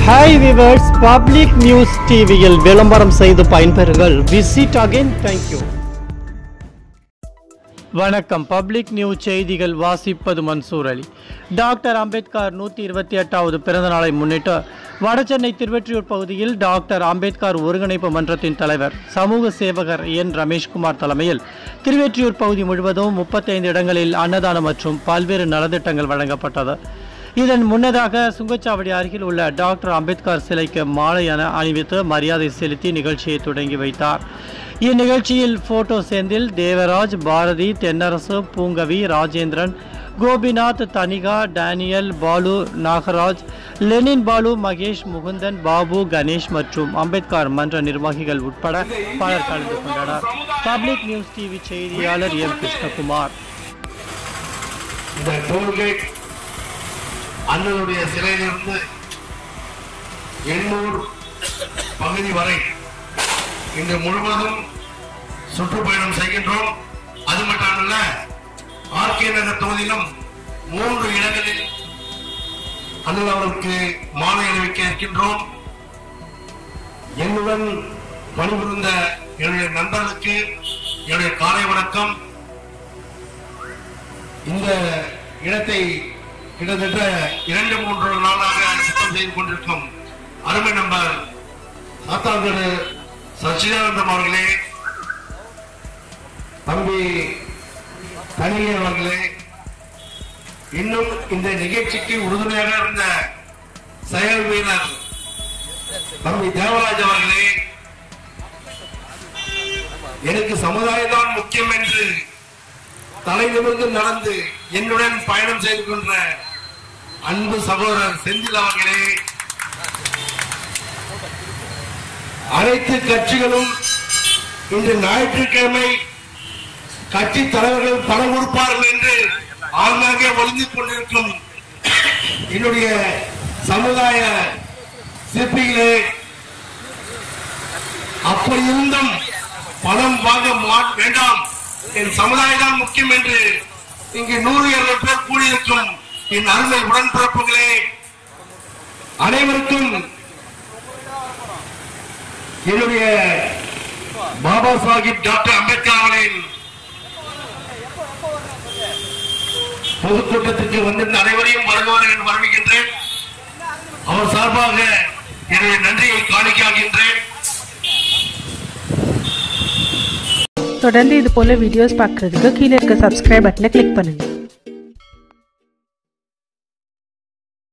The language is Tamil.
ஹாய் விவர்ஸ் பப்ளிக் நியூஸ் டிவியில் விளம்பரம் செய்து பயன்பெறுங்கள் விசிட் அகைன் தேங்க்யூ வணக்கம் பப்ளிக் நியூஸ் செய்திகள் வாசிப்பது மன்சூர் அலி டாக்டர் அம்பேத்கர் நூற்றி இருபத்தி எட்டாவது பிறந்த நாளை முன்னிட்டு வடசென்னை திருவெற்றியூர் பகுதியில் டாக்டர் அம்பேத்கர் ஒருங்கிணைப்பு மன்றத்தின் தலைவர் சமூக சேவகர் என் ரமேஷ்குமார் தலைமையில் திருவெற்றியூர் பகுதி முழுவதும் முப்பத்தைந்து இடங்களில் அன்னதானம் மற்றும் பல்வேறு நலத்திட்டங்கள் வழங்கப்பட்டது இதன் முன்னதாக சுங்கச்சாவடி அருகில் உள்ள டாக்டர் அம்பேத்கர் சிலைக்கு மாலை என அணிவித்து மரியாதை செலுத்தி நிகழ்ச்சியை தொடங்கி வைத்தார் இந்நிகழ்ச்சியில் photo Senthil Devaraj Bharathi Thennarasu Poongavi Rajendran Gopinath Thanika Daniel Balu Nagaraj Lenin Balu Mahesh Mukundhan Babu Ganesh மற்றும் அம்பேத்கர் மன்ற நிர்வாகிகள் உட்பட பலர் கலந்து கொண்டனர் பப்ளிக் நியூஸ் டிவி செய்தியாளர் எம் கிருஷ்ணகுமார் இந்த டோல்கேட் அண்ணனுடைய சிலையிலிருந்து எண்ணூர் பகுதி வரை இன்று முழுவதும் சுற்றுப்பயணம் செய்கின்றோம் அது மட்டுமல்ல ஆர்கே நகர் தொகுதியிலும் மூன்று இடங்களில் அண்ணன் அவருக்கு மாலை அணிவிக்க இருக்கின்றோம் என்னுடன் பணிபுரிந்த என்னுடைய நண்பர்களுக்கு என்னுடைய காலை வணக்கம் இந்த இடத்தை கிட்டத்தட்ட இரண்டு மூன்று நாளாக சுத்தம் செய்து கொண்டிருக்கும் அருமை நம்பர் சாத்தாங்கடு சச்சிதானந்தம் அவர்களே தம்பி தனிகை அவர்களே இன்னும் இந்த நிகழ்ச்சிக்கு உறுதுணையாக இருந்த செயல் வீரர் தம்பி தேவராஜ் அவர்களே எனக்கு சமுதாயம் தான் முக்கியம் என்று தலை நிமிர்ந்து நடந்து என்னுடன் பயணம் செய்து கொண்ட அன்பு சகோதரர் செந்தில் அவர்களே அனைத்து கட்சிகளும் இன்று ஞாயிற்றுக்கிழமை கட்சி தலைவர்கள் பணம் கொடுப்பார்கள் என்று ஆங்காங்கே ஒளிந்து கொண்டிருக்கும் என்னுடைய சமுதாய சிற்பிகளே அப்படி இருந்தும் பணம் வாங்க மா- வேண்டாம் என் சமுதாயம் தான் முக்கியம் என்று இங்கு நூறு இருநூறு பேர் கூடியிருக்கும் என் அருமை உடன்பிறப்புகளே அனைவருக்கும் என்னுடைய பாபா சாஹிப் டாக்டர் அம்பேத்கர் அவர்களின் பொதுக்கூட்டத்திற்கு வந்திருந்த அனைவரையும் வருவார்கள் என்று வரவேற்கின்றேன் அவர் சார்பாக என்னுடைய நன்றியை காணிக்காகின்றேன் தொடர்ந்து இது போல வீடியோஸ் பார்க்குறதுக்கு கீழே இருக்க சப்ஸ்கிரைப் பட்டனை கிளிக் பண்ணுங்க